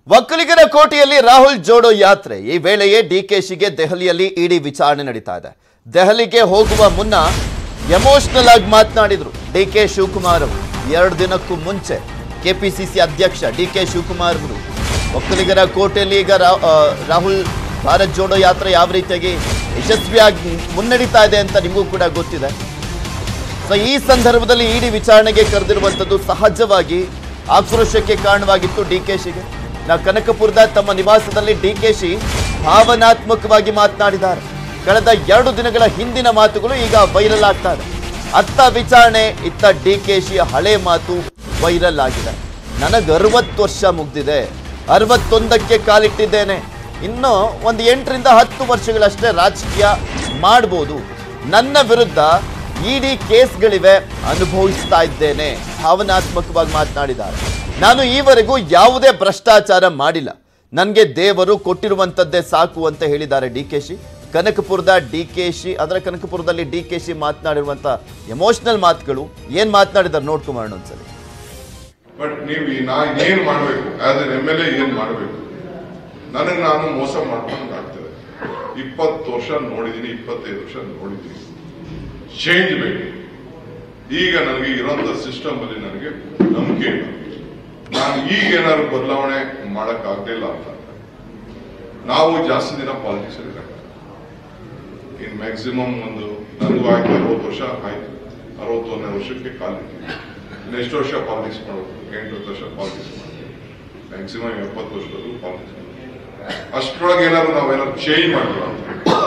ಒಕ್ಕಲಿಗರ ಕೋಟೆಯಲ್ಲಿ ರಾಹುಲ್ ಜೋಡೋ ಯಾತ್ರೆ ಈ ವೇಳೆಯೇ ಡಿಕೆಶಿಗೆ ದೆಹಲಿಯಲ್ಲಿ ಇಡಿ ವಿಚಾರಣೆ ನಡೀತಾ ಇದೆ ದೆಹಲಿಗೆ ಹೋಗುವ ಮುನ್ನ ಎಮೋಷನಲ್ ಆಗಿ ಮಾತನಾಡಿದ್ರು ಡಿ ಕೆ ಶಿವಕುಮಾರ್ ಅವರು ಎರಡು ದಿನಕ್ಕೂ ಮುಂಚೆ ಕೆಪಿಸಿಸಿ ಅಧ್ಯಕ್ಷ ಡಿ ಕೆ ಶಿವಕುಮಾರ್ ಅವರು ಒಕ್ಕಲಿಗರ ಕೋಟೆಯಲ್ಲಿ ಈಗ ರಾ- ಆ, ರಾಹುಲ್ ಭಾರತ್ ಜೋಡೋ ಯಾತ್ರೆ ಯಾವ ರೀತಿಯಾಗಿ ಯಶಸ್ವಿಯಾಗಿ ಮುನ್ನಡೀತಾ ಇದೆ ಅಂತ ನಿಮಗೂ ಕೂಡ ಗೊತ್ತಿದೆ ಸೊ ಈ ಸಂದರ್ಭದಲ್ಲಿ ಇಡಿ ವಿಚಾರಣೆಗೆ ಕರೆದಿರುವಂಥದ್ದು ಸಹಜವಾಗಿ ಆಕ್ರೋಶಕ್ಕೆ ಕಾರಣವಾಗಿತ್ತು ಡಿಕೆಶಿಗೆ ನಾ ಕನಕಪುರದ ತಮ್ಮ ನಿವಾಸದಲ್ಲಿ ಡಿಕೆಶಿ ಭಾವನಾತ್ಮಕವಾಗಿ ಮಾತನಾಡಿದ್ದಾರೆ ಕಳೆದ ಎರಡು ದಿನಗಳ ಹಿಂದಿನ ಮಾತುಗಳು ಈಗ ವೈರಲ್ ಆಗ್ತಾ ಇದೆ ಅತ್ತ ವಿಚಾರಣೆ ಇತ್ತ ಡಿಕೆಶಿಯ ಹಳೆ ಮಾತು ವೈರಲ್ ಆಗಿದೆ ನನಗೆ ಅರವತ್ತು ವರ್ಷ ಮುಗ್ದಿದೆ ಅರವತ್ತೊಂದಕ್ಕೆ ಕಾಲಿಟ್ಟಿದ್ದೇನೆ ಇನ್ನು ಒಂದು ಎಂಟರಿಂದ ಹತ್ತು ವರ್ಷಗಳಷ್ಟೇ ರಾಜಕೀಯ ಮಾಡ್ಬೋದು ನನ್ನ ವಿರುದ್ಧ ಇಡಿ ಕೇಸ್ಗಳಿವೆ ಅನುಭವಿಸ್ತಾ ಇದ್ದೇನೆ ಭಾವನಾತ್ಮಕವಾಗಿ ಮಾತನಾಡಿದ್ದಾರೆ ನಾನು ಈವರೆಗೂ ಯಾವುದೇ ಭ್ರಷ್ಟಾಚಾರ ಮಾಡಿಲ್ಲ ನನಗೆ ದೇವರು ಕೊಟ್ಟಿರುವಂಥದ್ದೇ ಸಾಕು ಅಂತ ಹೇಳಿದ್ದಾರೆ ಡಿ ಕೆ ಶಿ ಕನಕಪುರದ ಡಿ ಕೆ ಶಿ ಅದರ ಕನಕಪುರದಲ್ಲಿ ಡಿ ಕೆ ಶಿ ಮಾತನಾಡಿರುವಂಥ ಎಮೋಷನಲ್ ಮಾತುಗಳು ಏನು ಮಾತನಾಡಿದ್ದಾರೆ ನೋಡ್ಕೊಂಬರೋಣ ಒಂದ್ಸಲಿ ಬಟ್ ನೀವು ಈ ನಾ ಏನ್ ಮಾಡ್ಬೇಕು as an M L A ಏನ್ ಮಾಡ್ಬೇಕು ನನಗೆ ನಾನು ಮೋಸ ಮಾಡ್ಕೊಂಡು ಆಗ್ತದೆ ಇಪ್ಪತ್ತು ವರ್ಷ ನೋಡಿದೀನಿ ಇಪ್ಪತ್ತೈದು ವರ್ಷ ನೋಡಿದ್ದೀನಿ ಚೇಂಜ್ ಬೇಕು ಈಗ ನನಗೆ ಇರೋಂಥ ಸಿಸ್ಟಮ್ ಅಲ್ಲಿ ನನಗೆ ನಂಬಿಕೆ ಇಲ್ಲ ನಾನು ಈಗ ಏನಾದ್ರು ಬದಲಾವಣೆ ಮಾಡಕ್ ಆಗ್ಲಿಲ್ಲ ಅಂತ ನಾವು ಜಾಸ್ತಿ ದಿನ ಪಾಲಿಟಿಕ್ಸ್ ಇರಲ್ಲ ಇನ್ ಮ್ಯಾಕ್ಸಿಮಮ್ ಒಂದು ನನಗೂ ಆಯ್ತು ಅರವತ್ತು ವರ್ಷ ಆಯ್ತು ಅರವತ್ತೊಂದನೇ ವರ್ಷಕ್ಕೆ ಕಾಲಿಟ್ಟಿದ್ದೀನಿ ನೆಕ್ಸ್ಟ್ ವರ್ಷ ಪಾಲಿಟಿಕ್ಸ್ ಮಾಡೋದು ಎಂಟು ಹತ್ತು ವರ್ಷ ಪಾಲಿಟಿಕ್ಸ್ ಮಾಡ್ತೀವಿ ಮ್ಯಾಕ್ಸಿಮಮ್ ಎಪ್ಪತ್ತು ವರ್ಷದಲ್ಲೂ ಪಾಲಿಟಿಕ್ಸ್ ಅಷ್ಟರೊಳಗೆ ಏನಾದ್ರು ನಾವೇನಾದ್ರು ಚೇಂಜ್ ಮಾಡಿದ್ರು ಅಂತ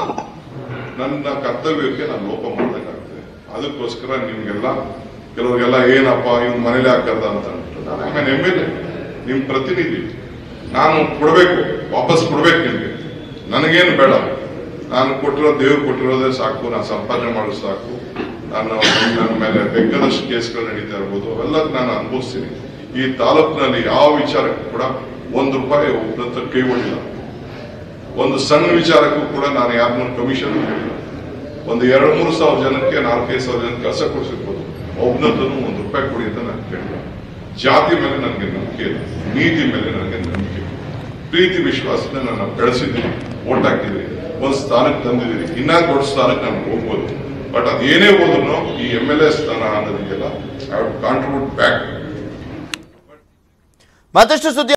ನನ್ನ ಕರ್ತವ್ಯಕ್ಕೆ ನಾನು ಲೋಪ ಮಾಡ್ಬೇಕಾಗ್ತದೆ ಅದಕ್ಕೋಸ್ಕರ ನಿಮ್ಗೆಲ್ಲ ಕೆಲವರಿಗೆಲ್ಲ ಏನಪ್ಪ ಇವ್ನ ಮನೇಲಿ ಹಾಕದ ಅಂತ ಅಂದ್ಬಿಟ್ಟು ನಾನು ಆಮೇಲೆ ಎಮ್ ಎಲ್ ಎ ನಿಮ್ ಪ್ರತಿನಿಧಿ ನಾನು ಕೊಡ್ಬೇಕು ವಾಪಸ್ ಕೊಡ್ಬೇಕು ನಿಮ್ಗೆ ನನಗೇನು ಬೇಡ ನಾನು ಕೊಟ್ಟಿರೋ ದೇವ್ರು ಕೊಟ್ಟಿರೋದೇ ಸಾಕು ನಾನು ಸಂಪಾದನೆ ಮಾಡೋದು ಸಾಕು ನಾನು ನನ್ನ ಮೇಲೆ ಬೇಕಾದಷ್ಟು ಕೇಸ್ಗಳು ನಡೀತಾ ಇರ್ಬೋದು ಅವೆಲ್ಲ ನಾನು ಅನುಭವಿಸ್ತೀನಿ ಈ ತಾಲೂಕಿನಲ್ಲಿ ಯಾವ ವಿಚಾರಕ್ಕೂ ಕೂಡ ಒಂದು ರೂಪಾಯಿ ಒಬ್ಬರ ಕೈ ಹೊಡಿಲ್ಲ ಒಂದು ಸಣ್ಣ ವಿಚಾರಕ್ಕೂ ಕೂಡ ನಾನು ಯಾರನ್ನೂ ಕಮಿಷನ್ ಕೇಳಿಲ್ಲ ಒಂದು ಎರಡು ಮೂರು ಸಾವಿರ ಜನಕ್ಕೆ ನಾಲ್ಕೈದು ಸಾವಿರ ಜನಕ್ಕೆ ಕೆಲಸ ಕೊಡಿಸಿರ್ಬೋದು ಒಬ್ಬನದ್ದನ್ನು ಒಂದು ರೂಪಾಯಿ ಕೊಡಿ ಅಂತ ನಾನು ಕೇಳಿಲ್ಲ ಜಾತಿ ಮೇಲೆ ನನಗೆ ನಂಬಿಕೆ ಇಲ್ಲ ನೀತಿ ಮೇಲೆ ನನಗೆ ನಂಬಿಕೆ ಇಲ್ಲ. ಪ್ರೀತಿ ವಿಶ್ವಾಸನ ನಾನು ಬೆಳೆಸಿದ್ದೀನಿ ಓಟ್ ಹಾಕಿದ್ದೀನಿ ಒಂದು ಸ್ಥಾನಕ್ಕೆ ತಂದಿದ್ದೀನಿ ಇನ್ನ ದೊಡ್ಡ ಸ್ಥಾನಕ್ಕೆ ನಾನು ಹೋಗ್ಬೋದು ಬಟ್ ಅದೇನೇ ಹೋದ್ರು ಈ ಎಮ್ ಎಲ್ ಎ ಸ್ಥಾನ ಅನ್ನೋದಕ್ಕೆಲ್ಲ ಐ ವುಡ್ ಕಾಂಟ್ರಿಬ್ಯೂಟ್ ಬ್ಯಾಕ್ ಮತ್ತಷ್ಟು ಸುದ್ದಿ